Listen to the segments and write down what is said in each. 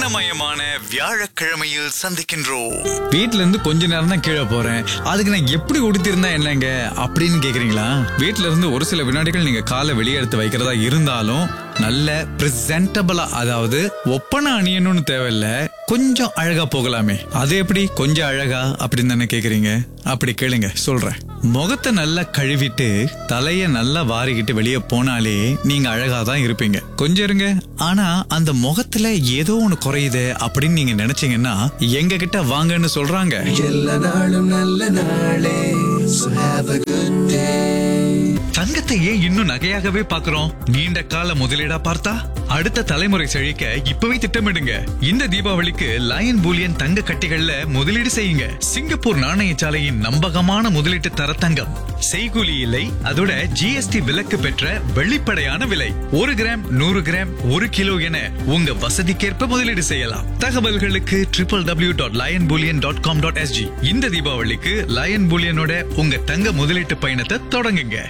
வண்ணமயமான வியாழக்கிழமையில் சந்திக்கின்றோம் வீட்ல இருந்து கொஞ்ச நேரம் தான் கீழே போறேன் அதுக்கு நான் எப்படி உடுத்திருந்தா என்னங்க அப்படின்னு கேக்குறீங்களா வீட்ல இருந்து ஒரு சில வினாடிகள் நீங்க காலை வெளியே எடுத்து வைக்கிறதா இருந்தாலும் நல்ல பிரசன்டபிளா அதாவது ஒப்பனை அணியணும்னு தேவையில்ல கொஞ்சம் அழகா போகலாமே அது எப்படி கொஞ்சம் அழகா அப்படின்னு தானே கேக்குறீங்க அப்படி கேளுங்க சொல்றேன் முகத்தை நல்லா கழுவிட்டு தலைய நல்லா வாரிக்கிட்டு வெளியே போனாலே நீங்க அழகா தான் இருப்பீங்க கொஞ்சம் இருங்க ஆனா அந்த முகத்துல ஏதோ ஒண்ணு குறையுது அப்படின்னு நீங்க நினைச்சீங்கன்னா எங்க கிட்ட வாங்கன்னு சொல்றாங்க எல்லா நாளும் நல்ல நாளே So have a good day தங்கத்தை ஏன் இன்னும் நகையாகவே பார்க்கிறோம் நீண்ட கால முதலீடா பார்த்தா அடுத்த தலைமுறை செழிக்க இப்பவே திட்டமிடுங்க இந்த தீபாவளிக்கு லயன் பூலியன் தங்க கட்டிகள்ல முதலீடு செய்யுங்க சிங்கப்பூர் நாணயசாலையின் நம்பகமான முதலீட்டு தர தங்கம் செய்கூலி இல்லை அதோட ஜிஎஸ்டி விலக்கு பெற்ற வெளிப்படையான விலை ஒரு கிராம் நூறு கிராம் ஒரு கிலோ என உங்க வசதிக்கேற்ப முதலீடு செய்யலாம் தகவல்களுக்கு triple W dot lion bullion dot com dot SG இந்த தீபாவளிக்கு லயன் பூலியனோட உங்க தங்க முதலீட்டு பயணத்தை தொடங்குங்க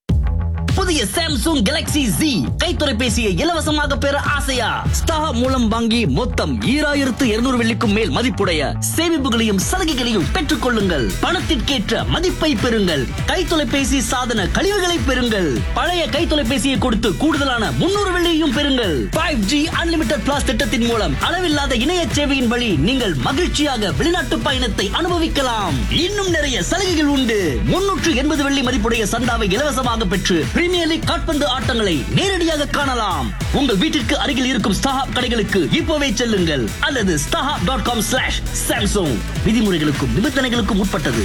புதிய சாம்சங் கேலக்ஸி Z கைத்தொலைபேசியை இலவசமாக பெற ஆசையா ஸ்டார் மூலம் வாங்கி மொத்தம் ஈராயிரத்து இருநூறு வெள்ளிக்கும் மேல் மதிப்புடைய சேமிப்புகளையும் சலுகைகளையும் பெற்றுக் கொள்ளுங்கள் பணத்திற்கேற்ற மதிப்பை பெறுங்கள் கைத்தொலைபேசி சாதன கழிவுகளை பெறுங்கள் பழைய கைத்தொலைபேசியை கொடுத்து கூடுதலான முன்னூறு வெள்ளியையும் பெறுங்கள் ஃபைவ் ஜி அன்லிமிடெட் பிளாஸ் திட்டத்தின் மூலம் அளவில்லாத இணைய சேவையின் வழி நீங்கள் மகிழ்ச்சியாக வெளிநாட்டு பயணத்தை அனுபவிக்கலாம் இன்னும் நிறைய சலுகைகள் உண்டு முன்னூற்று எண்பது வெள்ளி மதிப்புடைய சந்தாவை இலவசமாக பெற்று பிரீமியர் லீக் காட்பந்து ஆட்டங்களை நேரடியாக காணலாம் உங்கள் வீட்டிற்கு அருகில் இருக்கும் ஸ்டாஹாப் கடைகளுக்கு இப்போவே செல்லுங்கள் அல்லது StarHub dot com slash Samsung விதிமுறைகளுக்கும் நிபந்தனைகளுக்கும் உட்பட்டது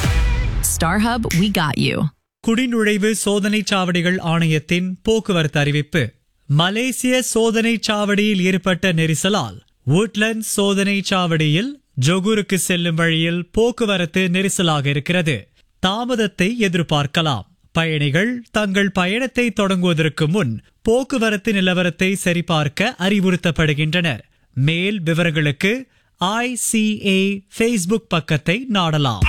StarHub, we got you. குடிநுழைவு சோதனைச் சாவடிகள் ஆணையத்தின் போக்குவரத்து அறிவிப்பு மலேசிய சோதனைச் சாவடியில் ஏற்பட்ட நெரிசலால் woodlands சோதனைச் சாவடியில் ஜொகூருக்கு செல்லும் வழியில் போக்குவரத்து நெரிசலாக இருக்கிறது தாமதத்தை எதிர்பார்க்கலாம் பயணிகள் தங்கள் பயணத்தை தொடங்குவதற்கு முன் போக்குவரத்து நிலவரத்தை சரிபார்க்க அறிவுறுத்தப்படுகின்றனர் மேல் விவரங்களுக்கு ஐசிஏ ஃபேஸ்புக் பக்கத்தை நாடலாம்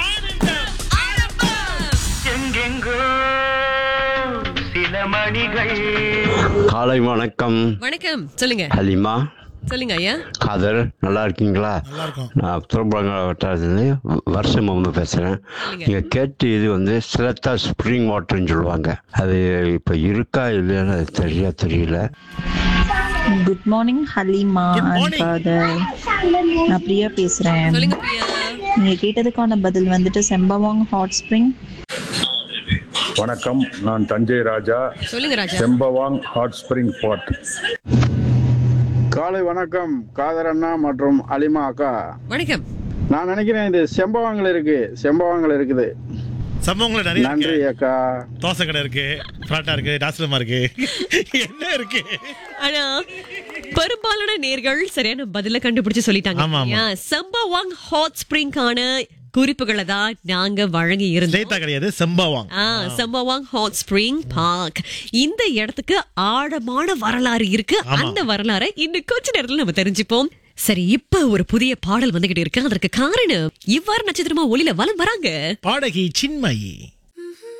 காலை வணக்கம் வணக்கம் சொல்லுங்க ஹலிமா சொல்லுங்க ஐயா காதர் நல்லா இருக்கீங்களா நான் திருப்பரங்க வட்டாரத்துலேருந்து வருஷம் முகமது பேசுகிறேன் நீங்கள் கேட்டு இது வந்து சிலத்தா ஸ்ப்ரிங் வாட்டர்னு சொல்லுவாங்க அது இப்போ இருக்கா இல்லைன்னு அது சரியா தெரியல good morning Halima and father நான் பிரியா பேசுறேன் சொல்லுங்க பிரியா நீங்க கேட்டதுக்கான பதில் வந்துட்டு செம்பவாங் ஹாட் ஸ்ப்ரிங் வணக்கம் நான் தஞ்சை ராஜா சொல்லுங்க ராஜா செம்பவாங் ஹாட் ஸ்பிரிங் பாட் காலை வணக்கம் காதர் அண்ணா மற்றும் அலிமா அக்கா வணக்கம் நான் நினைக்கிறேன் இது செம்பவாங்கல் இருக்கு செம்பவாங்கல் இருக்குது சம்பவங்கள் நிறைய நன்றி இருக்கு அக்கா தோசை கடை இருக்கு பரோட்டா இருக்கு டாஸ்லமா இருக்கு என்ன இருக்கு ஆனா பெரும்பாலான நேர்கள் சரியான பதில கண்டுபிடிச்சு சொல்லிட்டாங்க ஆமா, ஆமா. ஏன், சம்பவாங் ஹாட் ஸ்பிரிங்கான குறிப்புகளை தான் நாங்க வழங்கி இருந்தோம் ஸ்ட்ரெயிட்டா கிடையாது செம்பவாங் ஆ, சம்பவாங் ஹாட் ஸ்பிரிங் பார்க் இந்த இடத்துக்கு ஆழமான வரலாறு இருக்கு ஆமா. அந்த வரலாறை இன்னும் கொஞ்ச நேரத்துல நம்ம தெரிஞ்சுப்போம் சரி இப்ப ஒரு புதிய பாடல் வந்துகிட்டு இருக்கு அதற்கு காரணம் இவ்வாறு நட்சத்திரமா ஒளியில வலம் வராங்க பாடகி சின்மயி